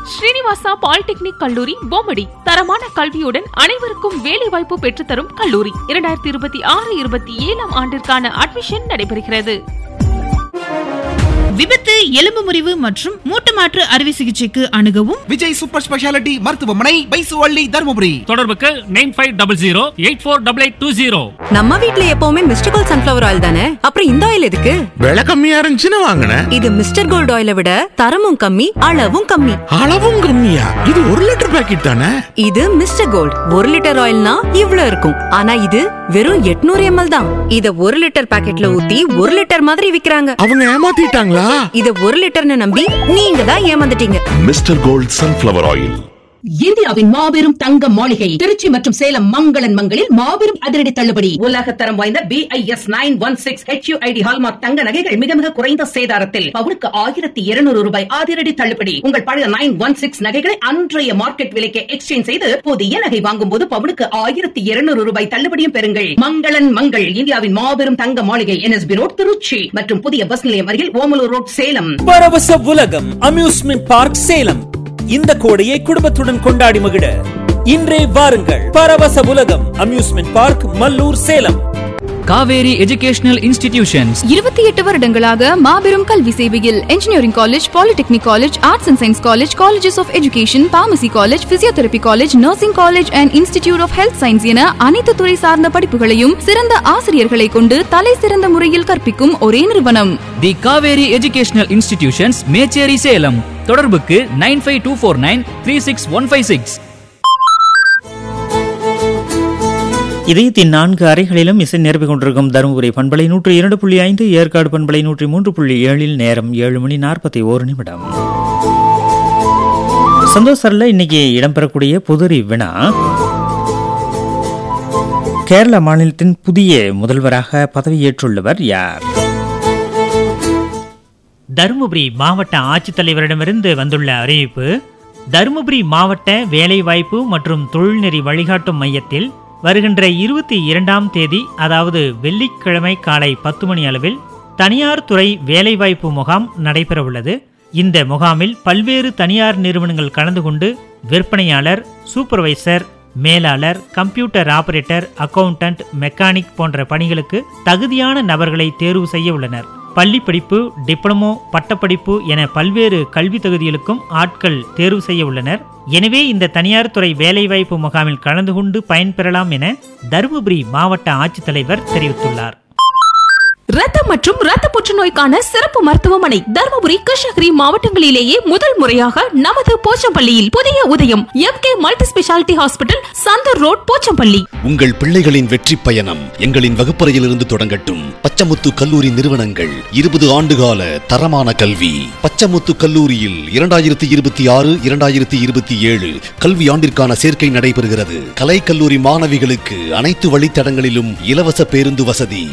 Srinivasa polytechnic கல்லூரி பொம்மடி தரமான கல்வியுடன் அனைவருக்கும் வேலைவாய்ப்பு பெற்றுத்தரும் கல்லூரி இரண்டாயிரத்தி இருபத்தி ஆறு இருபத்தி ஏழாம் ஆண்டிற்கான அட்மிஷன் நடைபெறுகிறது விபத்து எலும்பு முறிவு மற்றும் மூட்டு மாற்று அறுவை சிகிச்சைக்கு அணுகவும் விஜய் சூப்பர் ஸ்பெஷாலிட்டி மருத்துவமனை பைசுவள்ளி தருமபுரி தொடர்புக்கு nine five double zero eight four double eight two zero நம்ம வீட்ல எப்பவுமே மிஸ்டர் கோல்ட் சன்ஃபிளவர் ஆயில் தானே அப்புறம் இந்த ஆயில் எதுக்கு விலை கம்மியா இருந்துச்சுன்னு வாங்கினேன் இது மிஸ்டர் கோல்ட் ஆயிலை விட தரமும் கம்மி அளவும் கம்மி அளவும் கம்மியா இது ஒரு லிட்டர் பாக்கெட் தானே இது மிஸ்டர் கோல்ட் ஒரு லிட்டர் ஆயில்னா இவ்ளோ இருக்கும் ஆனா இது வெறும் 800 எம்எல் தான் இத ஒரு லிட்டர் பாக்கெட்ல ஊத்தி ஒரு லிட்டர் மாதிரி விக்கிறாங்க அவங்க ஏமாத்திட்டாங்களா இத ஒரு லிட்டர்னு நம்பி நீங்க தான் ஏமாந்துட்டீங்க மிஸ்டர் கோல்ட் சன்ஃபிளவர் ஆயில் இந்தியாவின் மாபெரும் தங்க மாளிகை திருச்சி மற்றும் சேலம் மங்களன் மங்களில் மாபெரும் அதிரடி தள்ளுபடி உலக தரம் வாய்ந்த B I S nine one six HUID hallmark தங்க நகைகள் மிக மிக குறைந்த சேதாரத்தில் பவுனுக்கு ஆயிரத்தி இருநூறு ரூபாய் அதிரடி தள்ளுபடி உங்கள் பழைய நைன் ஒன் சிக்ஸ் நகைகளை அன்றைய மார்க்கெட் விலைக்கு எக்ஸ்சேஞ்ச் செய்து புதிய நகை வாங்கும் போது பவுனுக்கு ஆயிரத்தி இருநூறு ரூபாய் தள்ளுபடியும் பெறுங்கள் மங்களன் மங்கள் இந்தியாவின் மாபெரும் தங்க மாளிகை என்எஸ்பி ரோட் திருச்சி மற்றும் புதிய பஸ் நிலையம் அருகில் ஓமலூர் ரோட் சேலம் பரவச உலகம் அம்யூஸ்மெண்ட் பார்க் சேலம் இந்த கோடையை குடும்பத்துடன் கொண்டாடி மகிழ இன்றே வாருங்கள் பரவச உலகம் amusement park Mallur Salem Kaveri educational institutions இருபத்தி எட்டு வருடங்களாக மாபெரும் கல்வி சேவையில் engineering college polytechnic college arts and science college colleges of education pharmacy college physiotherapy college nursing college and institute of health science என அனைத்து துறை சார்ந்த படிப்புகளையும் சிறந்த ஆசிரியர்களை கொண்டு தலை சிறந்த முறையில் கற்பிக்கும் ஒரே நிறுவனம் the Kaveri educational institutions Mecheri Salem தொடர்புக்கு nine five two four nine three six one five six இதயத்தின் நான்கு அறைகளிலும் இசை நிரப்பிக் கொண்டிருக்கும் தருமபுரி பண்பலை நூற்றி இரண்டு புள்ளி ஐந்து ஏற்காடு பண்பலை நூற்றி மூன்று புள்ளி ஏழில் நேரம் ஏழு மணி நாற்பத்தி ஓரு நிமிடம் சந்தோஷரில் இன்னைக்கு இடம்பெறக்கூடிய புதுரி வினா கேரள மாநிலத்தின் புதிய முதல்வராக பதவியேற்றுள்ளவர் யார் தருமபுரி மாவட்ட ஆட்சித்தலைவரிடமிருந்து வந்துள்ள அறிவிப்பு தருமபுரி மாவட்ட வேலைவாய்ப்பு மற்றும் தொழில்நெறி வழிகாட்டும் மையத்தில் வருகின்ற இருபத்தி இரண்டாம் தேதி அதாவது வெள்ளிக்கிழமை காலை பத்து மணி அளவில் தனியார் துறை வேலைவாய்ப்பு முகாம் நடைபெறவுள்ளது இந்த முகாமில் பல்வேறு தனியார் நிறுவனங்கள் கலந்து கொண்டு விற்பனையாளர் சூப்பர்வைசர் மேலாளர் கம்ப்யூட்டர் ஆபரேட்டர் அக்கவுண்டன்ட் மெக்கானிக் போன்ற பணிகளுக்கு தகுதியான நபர்களை தேர்வு செய்ய உள்ளனர் பள்ளி படிப்பு டிப்ளமோ பட்டப்படிப்பு என பல்வேறு கல்வி தகுதிகளுக்கும் ஆட்கள் தேர்வு செய்ய உள்ளனர் எனவே இந்த தனியார் துறை வேலைவாய்ப்பு முகாமில் கலந்து கொண்டு பயன்பெறலாம் என தருமபுரி மாவட்ட ஆட்சித்தலைவர் தெரிவித்துள்ளார் ரத்தம் மற்றும் ரத்த புற்றுநோய்க்கான சிறப்பு மருத்துவமனை தருமபுரி கிருஷ்ணகிரி மாவட்டங்களிலேயே முதல் முறையாக நமது போச்சம்பள்ளியில் புதிய Udhayam M K multi speciality hospital Santhur road Pochampalli உங்கள் பிள்ளைகளின் வெற்றி பயணம் எங்களின் வகுப்பறையிலிருந்து தொடங்கட்டும் பச்சமுத்து கல்லூரி நிறுவனங்கள் இருபது ஆண்டுகால தரமான கல்வி பச்சமுத்து கல்லூரியில் இரண்டாயிரத்தி இருபத்தி ஆறு இரண்டாயிரத்தி இருபத்தி ஏழு கல்வி ஆண்டிற்கான சேர்க்கை நடைபெறுகிறது கலை கல்லூரி மாணவிகளுக்கு அனைத்து வழித்தடங்களிலும் இலவச பேருந்து வசதி